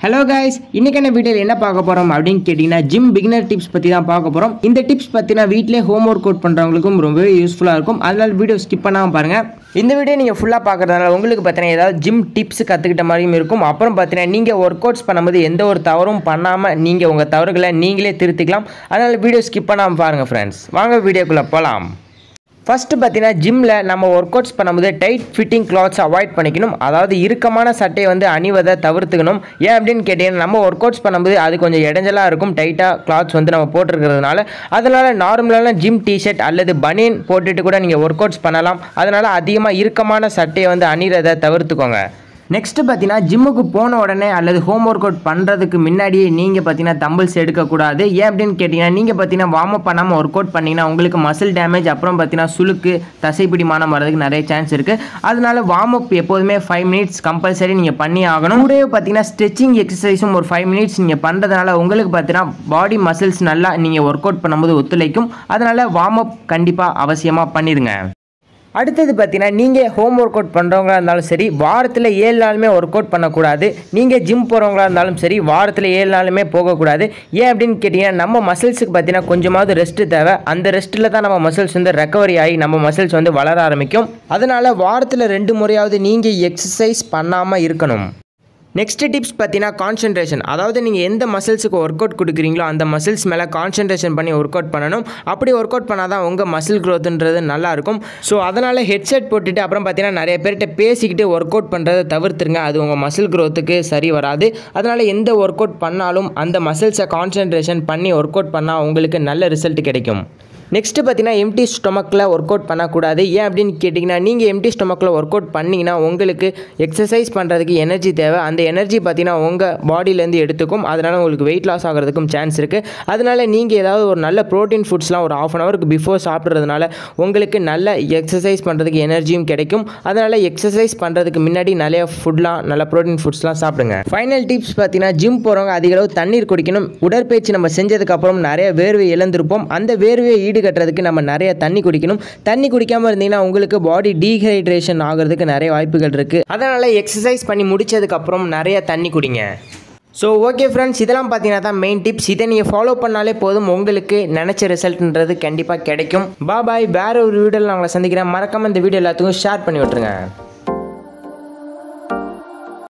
hello guys இன்னைக்கான வீடியோவில் என்ன பார்க்க போகிறோம் அப்படின்னு கேட்டிங்கன்னா ஜிம் பிகினர் டிப்ஸ் பற்றி தான் பார்க்க போகிறோம் இந்த டிப்ஸ் பற்றினா வீட்டிலே ஹோம் ஒர்க் அவுட் பண்ணுறவங்களுக்கும் ரொம்பவே யூஸ்ஃபுல்லாக இருக்கும் அதனால வீடியோ ஸ்கிப் பண்ணாமல் பாருங்கள் இந்த வீடியோ நீங்கள் ஃபுல்லாக பார்க்குறதுனால உங்களுக்கு பார்த்தீங்கன்னா ஏதாவது ஜிம் டிப்ஸ் கற்றுக்கிட்ட மாதிரியும் இருக்கும் அப்புறம் பார்த்தீங்கன்னா நீங்கள் ஒர்க் அவுட்ஸ் பண்ணும்போது எந்த ஒரு தவறும் பண்ணாமல் நீங்கள் உங்கள் தவறுகளை நீங்களே திருத்திக்கலாம் அதனால் வீடியோ ஸ்கிப் பண்ணாமல் பாருங்கள் ஃப்ரெண்ட்ஸ் வாங்க வீடியோக்குள்ளே போகலாம் ஃபஸ்ட்டு பார்த்தீங்கன்னா ஜிம்மில் நம்ம ஒர்க் அவுட்ஸ் பண்ணும்போது டைட் ஃபிட்டிங் கிளாத்ஸ் அவாய்ட் பண்ணிக்கணும் அதாவது இறுக்கமான சட்டையை வந்து அணிவதை தவிர்த்துக்கணும் ஏன் அப்படின்னு கேட்டிங்கன்னா நம்ம ஒர்க் அவுட்ஸ் பண்ணும்போது அது கொஞ்சம் இடைஞ்சலாக இருக்கும் டைட்டாக கிளாத்ஸ் வந்து நம்ம போட்டிருக்கிறதுனால அதனால் நார்மலான ஜிம் டிஷர்ட் அல்லது பனியன் போட்டுட்டு கூட நீங்கள் ஒர்க் அவுட்ஸ் பண்ணலாம் அதனால் அதிகமாக இறுக்கமான சட்டையை வந்து அணிகிறதை தவிர்த்துக்கோங்க நெக்ஸ்ட்டு பார்த்தீங்கன்னா ஜிம்முக்கு போன உடனே அல்லது ஹோம் ஒர்க் அவுட் பண்ணுறதுக்கு முன்னாடியே நீங்கள் பார்த்தீங்கன்னா தம்பிள்ஸ் எடுக்கக்கூடாது ஏன் அப்படின்னு கேட்டிங்கன்னா நீங்கள் பார்த்தீங்கன்னா வார்ம் அப் பண்ணாமல் ஒர்க் அவுட் பண்ணிங்கன்னா உங்களுக்கு மசில் டேமேஜ் அப்புறம் பார்த்தீங்கன்னா சுளுக்கு தசைப்பிடிமானம் வரதுக்கு நிறைய சான்ஸ் இருக்குது அதனால வார்ம் அப் எப்போதுமே ஃபைவ் மினிட்ஸ் கம்பல்சரி நீங்கள் பண்ணி ஆகணும் கூடவே பார்த்தீங்கன்னா ஸ்ட்ரெச்சிங் எக்ஸசைஸும் ஒரு ஃபைவ் மினிட்ஸ் நீங்கள் பண்ணுறதுனால உங்களுக்கு பார்த்தீங்கன்னா பாடி மசில்ஸ் நல்லா நீங்கள் ஒர்க் அவுட் பண்ணும்போது ஒத்துழைக்கும் அதனால் வார்ம் அப் கண்டிப்பாக அவசியமாக பண்ணிடுங்க அடுத்தது பார்த்தீங்கன்னா நீங்கள் ஹோம் ஒர்க் அவுட் பண்ணுறவங்களா இருந்தாலும் சரி வாரத்தில் ஏழு நாளுமே ஒர்க் அவுட் பண்ணக்கூடாது நீங்கள் ஜிம் போகிறவங்களா இருந்தாலும் சரி வாரத்தில் ஏழு நாளுமே போகக்கூடாது ஏன் அப்படின்னு கேட்டிங்கன்னா நம்ம மசில்ஸுக்கு பார்த்தீங்கன்னா கொஞ்சமாவது ரெஸ்ட்டு தேவை அந்த ரெஸ்ட்டில் தான் நம்ம மசில்ஸ் வந்து ரெக்கவரி ஆகி நம்ம மசில்ஸ் வந்து வளர ஆரம்பிக்கும் அதனால் வாரத்தில் ரெண்டு முறையாவது நீங்கள் எக்ஸசைஸ் பண்ணாமல் இருக்கணும் நெக்ஸ்ட் டிப்ஸ் பார்த்தீங்கன்னா கான்சன்ட்ரேஷன் அதாவது நீங்கள் எந்த மசில்ஸுக்கு ஒர்க் அவுட் கொடுக்குறீங்களோ அந்த மசில்ஸ் மேலே கான்சன்ட்ரேஷன் பண்ணி ஒர்க் அவுட் பண்ணணும் அப்படி ஒர்க் அவுட் பண்ணால் தான் உங்கள் மசில் க்ரோத்துன்றது நல்லாயிருக்கும் ஸோ அதனால் ஹெட்செட் போட்டுட்டு அப்புறம் பார்த்தீங்கன்னா நிறைய பேர்கிட்ட பேசிக்கிட்டு ஒர்க் அவுட் பண்ணுறதை தவிர்த்துருங்க அது உங்கள் மசில் க்ரோத்துக்கு சரி வராது அதனால் எந்த ஒர்க் அவுட் பண்ணாலும் அந்த மசில்ஸை கான்சன்ட்ரேஷன் பண்ணி ஒர்க் அவுட் பண்ணால் உங்களுக்கு நல்ல ரிசல்ட் கிடைக்கும் நெக்ஸ்ட்டு பார்த்தீங்கன்னா எம்டி ஸ்டொமக்கில் ஒர்க் அவுட் பண்ணக்கூடாது ஏன் அப்படின்னு கேட்டிங்கன்னா நீங்கள் எம்டி ஸ்டொமக்கில் ஒர்க் அவுட் பண்ணிங்கன்னா உங்களுக்கு எக்ஸசைஸ் பண்ணுறதுக்கு எனர்ஜி தேவை அந்த எனர்ஜி பார்த்தீங்கன்னா உங்கள் பாடியிலேருந்து எடுத்துக்கும் அதனால் உங்களுக்கு வெயிட் லாஸ் ஆகிறதுக்கும் சான்ஸ் இருக்குது அதனால் நீங்கள் ஏதாவது ஒரு நல்ல ப்ரோட்டீன் ஃபுட்ஸ்லாம் ஒரு ஆஃப் அன் ஹவருக்கு பிஃபோர் சாப்பிட்றதுனால உங்களுக்கு நல்ல எக்ஸசைஸ் பண்ணுறதுக்கு எனர்ஜியும் கிடைக்கும் அதனால் எக்ஸசைஸ் பண்ணுறதுக்கு முன்னாடி நிறைய ஃபுட்லாம் நல்ல ப்ரோட்டீன் ஃபுட்ஸ்லாம் சாப்பிடுங்க ஃபைனல் டிப்ஸ் பார்த்தீங்கன்னா ஜிம் போகிறவங்க அதிக அளவு தண்ணீர் குடிக்கணும் உடற்பயிற்சி நம்ம செஞ்சதுக்கப்புறம் நிறைய வேர்வை இழந்திருப்போம் அந்த வேர்வையை ஈடுகட்டுறதுக்கு நம்ம நிறைய தண்ணி குடிக்கணும் தண்ணி குடிக்காமல் இருந்தீங்கன்னா உங்களுக்கு பாடி டீஹைட்ரேஷன் ஆகிறதுக்கு நிறைய வாய்ப்புகள் இருக்குது அதனால் எக்ஸசைஸ் பண்ணி முடிச்சதுக்கப்புறம் நிறைய தண்ணி குடிங்க ஸோ ஓகே ஃப்ரெண்ட்ஸ் இதெல்லாம் பார்த்தீங்கன்னா தான் மெயின் டிப்ஸ் இதை நீங்கள் ஃபாலோ பண்ணாலே போதும் உங்களுக்கு நினச்ச ரிசல்ட்ன்றது கண்டிப்பாக கிடைக்கும் பா பாய் வேற ஒரு வீடியோவில் நான் உங்களை சந்திக்கிறேன் மறக்காமல் இந்த வீடியோ எல்லாத்துக்கும் ஷேர் பண்ணி விட்ருங்க